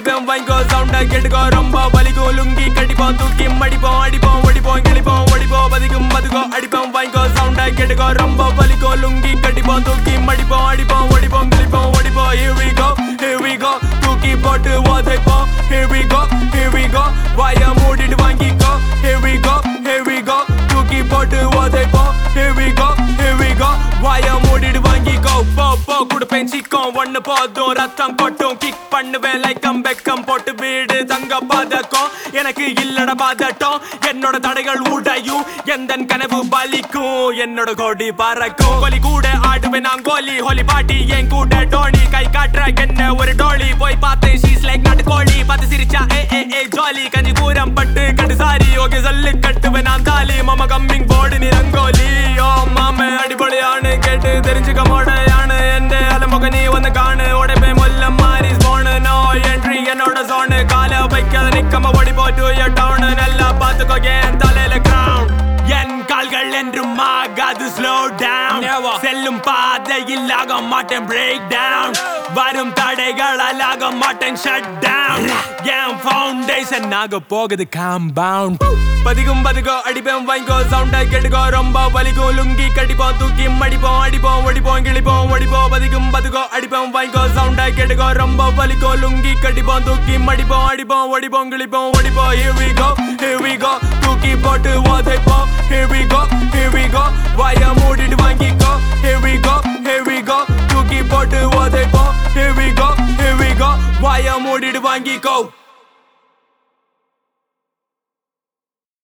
அடிப்பேன் வாங்கிக்கோ சவுண்டா கேட்டுக்கோ ரொம்ப வலிக்கும் லுங்கி கடிப்போம் தூக்கி மடிப்போம் அடிப்போம் ஒடிப்போம் கிழிப்போம் ஒடிப்போம் பதிக்கும் பதுக்கோ அடிப்போம் வாங்கிக்கோ சவுண்டா கேட்டுக்கோ ரொம்ப வலிக்கும் லுங்கி கடிப்போம் தூக்கி மடிப்போம் அடிப்போம் ஒடிப்போம் கிழிப்போம் ஒடிப்போம் here we go here we go தூக்கி போட்டு உதைப்போம் here we go here we go வாய மூடிட்டு வாங்கிக்கோ here we go here we go தூக்கி போட்டு உதைப்போம் here we go here we go வாய மூடிட்டு வாங்கிக்கோ போ போ குடுப்பேன் சிக்கம் ஒண்ணு போதும் ரத்தம் கொட்டும் கிக் பண்ணுவேன் லைக்கம் வெக்கம் போட்டு வீடு தங்க பதக்கம் எனக்கு இல்லட பதட்டம் என்னோட தடைகள் உடையும் எந்த கனவு பலிக்கும் என்னோட கோடி பறக்கும் கோலி கூட ஆடுவேன் நான் கோலி ஹோலி பாட்டி என் கூட டோனி கை காட்டுற என்ன ஒரு டோலி போய் பார்த்தேன் ஷீஸ் லைக் நாட்டு கோழி பார்த்து சிரிச்சா ஏ ஏ ஏ ஜாலி கஞ்சி கூரம் பட்டு கட்டு சாரி ஓகே சொல்லு கட்டுவேன் நான் தாலி மாமா கம்மிங் போடு நீ ரங்கோலி ஓ மாமே அடிப்படையானு கேட்டு தெரிஞ்சுக்க மாடையானு எந்த அலமுக நீ வந்து காணு உடைப்பே மொல்ல மாறி போனு நோ என்ட்ரி என்னோட சோனு கால வைக்காத நிக்கம ஓடி போட்டு டவுனு நல்லா பாத்துக்கோ என் தலையில கிரவுண்ட் என் கால்கள் என்றும் ஆகாது ஸ்லோ டவுன் செல்லும் பாதையில் ஆக மாட்டேன் பிரேக் டவுன் வரும் தடைகளால் ஆக மாட்டேன் ஷட் டவுன் என் ஃபவுண்டேஷன் ஆக போகுது காம்பவுண்ட் பதிக்கும் பதிக்கோ அடிப்பேன் வாங்கிக்கோ சவுண்டா கேட்டுக்கோ ரொம்ப வலிக்கும் லுங்கி கடிப்போம் தூக்கி மடிப்போம் அடிப்போம் ஒடிப்போம் கிழிப்போம் ஒடிப்போம் பதிக்கும் பதிக்கோ அடிப்பேன் வாங்கிக்கோ சவுண்டா கேட்டுக்கோ ரொம்ப வலிக்கும் லுங்கி கடிப்போம் தூக்கி மடிப்போம் அடிப்போம் ஒடிப்போம் கிழிப்போம் ஒடிப்போம் here we go here we go தூக்கி போட்டு உதைப்போம் here we go here we go வாய மூடிட்டு வாங்கிக்கோ here we go here we go தூக்கி போட்டு உதைப்போம் here we go here we go வாய மூடிட்டு வாங்கிக்கோ